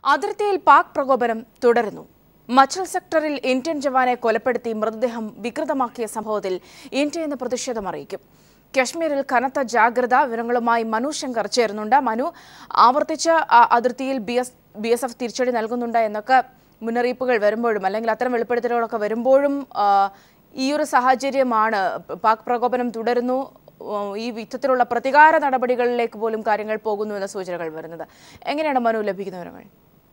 അതിർത്തിയിൽ പാക് പ്രകോപനം തുടരുന്നു മച്ചൽ സെക്ടറിൽ ഇന്ത്യൻ ജവാനെ കൊലപ്പെടുത്തി മൃതദേഹം വികൃതമാക്കിയ സംഭവത്തിൽ ഇന്ത്യ ഇന്ന് പ്രതിഷേധം അറിയിക്കും കശ്മീരിൽ കനത്ത ജാഗ്രത വിവരങ്ങളുമായി മനു ശങ്കർ ചേരുന്നുണ്ട് മനു ആവർത്തിച്ച് ആ അതിർത്തിയിൽ B S B S F തിരിച്ചടി നൽകുന്നുണ്ട് എന്നൊക്കെ മുന്നറിയിപ്പുകൾ വരുമ്പോഴും അല്ലെങ്കിൽ അത്തരം വെളിപ്പെടുത്തലുകളൊക്കെ വരുമ്പോഴും ആ, ഈ ഒരു സാഹചര്യമാണ് പാക് പ്രകോപനം തുടരുന്നു ഉം, ഈ വിധത്തിലുള്ള പ്രതികാര നടപടികളിലേക്ക് പോലും കാര്യങ്ങൾ പോകുന്നു എന്ന സൂചനകൾ വരുന്നത് എങ്ങനെയാണ് മനു ലഭിക്കുന്ന വിവരങ്ങൾ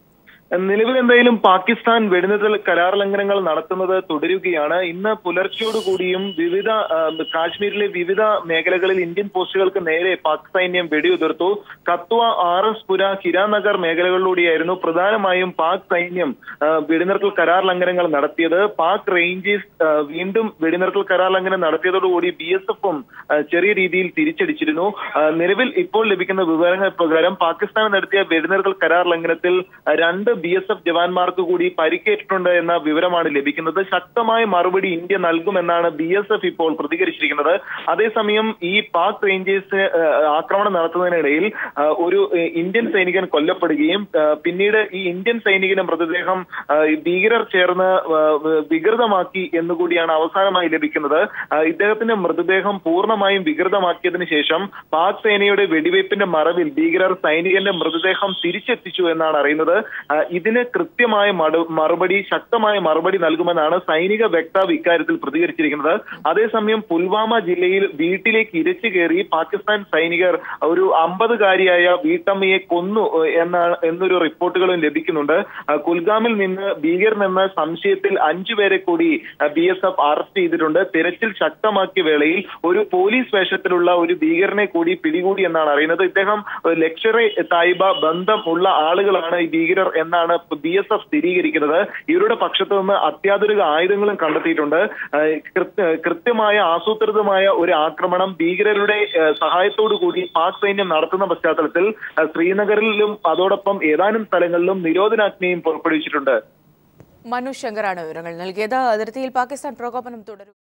നിലവിൽ എന്തായാലും പാകിസ്ഥാൻ വെടിനിർത്തൽ കരാർ ലംഘനങ്ങൾ നടത്തുന്നത് തുടരുകയാണ് ഇന്ന് പുലർച്ചയോടുകൂടിയും വിവിധ ആ, കാശ്മീരിലെ വിവിധ മേഖലകളിൽ ഇന്ത്യൻ പോസ്റ്റുകൾക്ക് നേരെ പാക് സൈന്യം വെടിയുതിർത്തു കത്വ ആർ എസ് പുര ഹിരാനഗർ മേഖലകളിലൂടെയായിരുന്നു പ്രധാനമായും പാക് സൈന്യം ആ, വെടിനിർത്തൽ കരാർ ലംഘനങ്ങൾ നടത്തിയത് പാക് റേഞ്ചേഴ്സ് ആ, വീണ്ടും വെടിനിർത്തൽ കരാർ ലംഘനം നടത്തിയതോടുകൂടി ബി എസ് എഫും ചെറിയ രീതിയിൽ തിരിച്ചടിച്ചിരുന്നു ആ, നിലവിൽ ഇപ്പോൾ ലഭിക്കുന്ന വിവരങ്ങൾ പ്രകാരം പാകിസ്ഥാൻ നടത്തിയ വെടിനിർത്തൽ കരാർ ലംഘനത്തിൽ ആ, രണ്ട് ബി എസ് എഫ് ജവാന്മാർക്ക് കൂടി പരിക്കേറ്റിട്ടുണ്ട് എന്ന വിവരമാണ് ലഭിക്കുന്നത് ശക്തമായ മറുപടി ഇന്ത്യ നൽകുമെന്നാണ് ബി എസ് എഫ് ഇപ്പോൾ പ്രതികരിച്ചിരിക്കുന്നത് അതേസമയം ഈ പാക് റേഞ്ചേഴ്സ് ആ, ആക്രമണം നടത്തുന്നതിനിടയിൽ ആ, ഒരു ആ, ഇന്ത്യൻ സൈനികൻ കൊല്ലപ്പെടുകയും ആ, പിന്നീട് ഈ ഇന്ത്യൻ സൈനികന്റെ മൃതദേഹം ആ, ഈ ഭീകരർ ചേർന്ന് ആ, വികൃതമാക്കി എന്നുകൂടിയാണ് അവസാനമായി ലഭിക്കുന്നത് ആ, ഇദ്ദേഹത്തിന്റെ മൃതദേഹം പൂർണ്ണമായും വികൃതമാക്കിയതിനു ശേഷം പാക് സേനയുടെ വെടിവയ്പ്പിന്റെ മറവിൽ ഭീകരർ സൈനികന്റെ മൃതദേഹം തിരിച്ചെത്തിച്ചു എന്നാണ് അറിയുന്നത് ആ, ഇതിന് കൃത്യമായ മടു- മറുപടി ശക്തമായ മറുപടി നൽകുമെന്നാണ് സൈനിക വക്താവ് ഇക്കാര്യത്തിൽ പ്രതികരിച്ചിരിക്കുന്നത് അതേസമയം പുൽവാമ ജില്ലയിൽ വീട്ടിലേക്ക് ഇരച്ചു കയറി പാകിസ്ഥാൻ സൈനികർ ഒരു അമ്പതുകാരിയായ വീട്ടമ്മയെ കൊന്നു എന്നാണ് എന്നൊരു റിപ്പോർട്ടുകളും ലഭിക്കുന്നുണ്ട് ആ, കുൽഗാമിൽ നിന്ന് ഭീകരനെന്ന സംശയത്തിൽ അഞ്ചുപേരെ കൂടി ബി എസ് എഫ് അറസ്റ്റ് ചെയ്തിട്ടുണ്ട് തിരച്ചിൽ ശക്തമാക്കിയ വേളയിൽ ഒരു പോലീസ് വേഷത്തിലുള്ള ഒരു ഭീകരനെ കൂടി പിടികൂടി എന്നാണ് അറിയുന്നത് ഇദ്ദേഹം ലക്ഷറെ തായിബ ബന്ധം ഉള്ള ആളുകളാണ് ഈ ഭീകരർ എന്നാണ് ബി എസ് എഫ് സ്ഥിരീകരിക്കുന്നത് ഇവരുടെ പക്ഷത്തു നിന്ന് അത്യാധുനിക ആയുധങ്ങളും കണ്ടെത്തിയിട്ടുണ്ട് ആ, കൃത്യ- കൃത്യമായ ആസൂത്രിതമായ ഒരു ആക്രമണം ഭീകരരുടെ ആ, സഹായത്തോടു കൂടി പാക് സൈന്യം നടത്തുന്ന പശ്ചാത്തലത്തിൽ ആ, ശ്രീനഗറിലും അതോടൊപ്പം ഏതാനും സ്ഥലങ്ങളിലും നിരോധനാജ്ഞയും പുറപ്പെടുവിച്ചിട്ടുണ്ട് മനു ശങ്കറാണ് വിവരങ്ങൾ നൽകിയത് അതിർത്തിയിൽ പാകിസ്ഥാൻ പ്രകോപനം തുടരും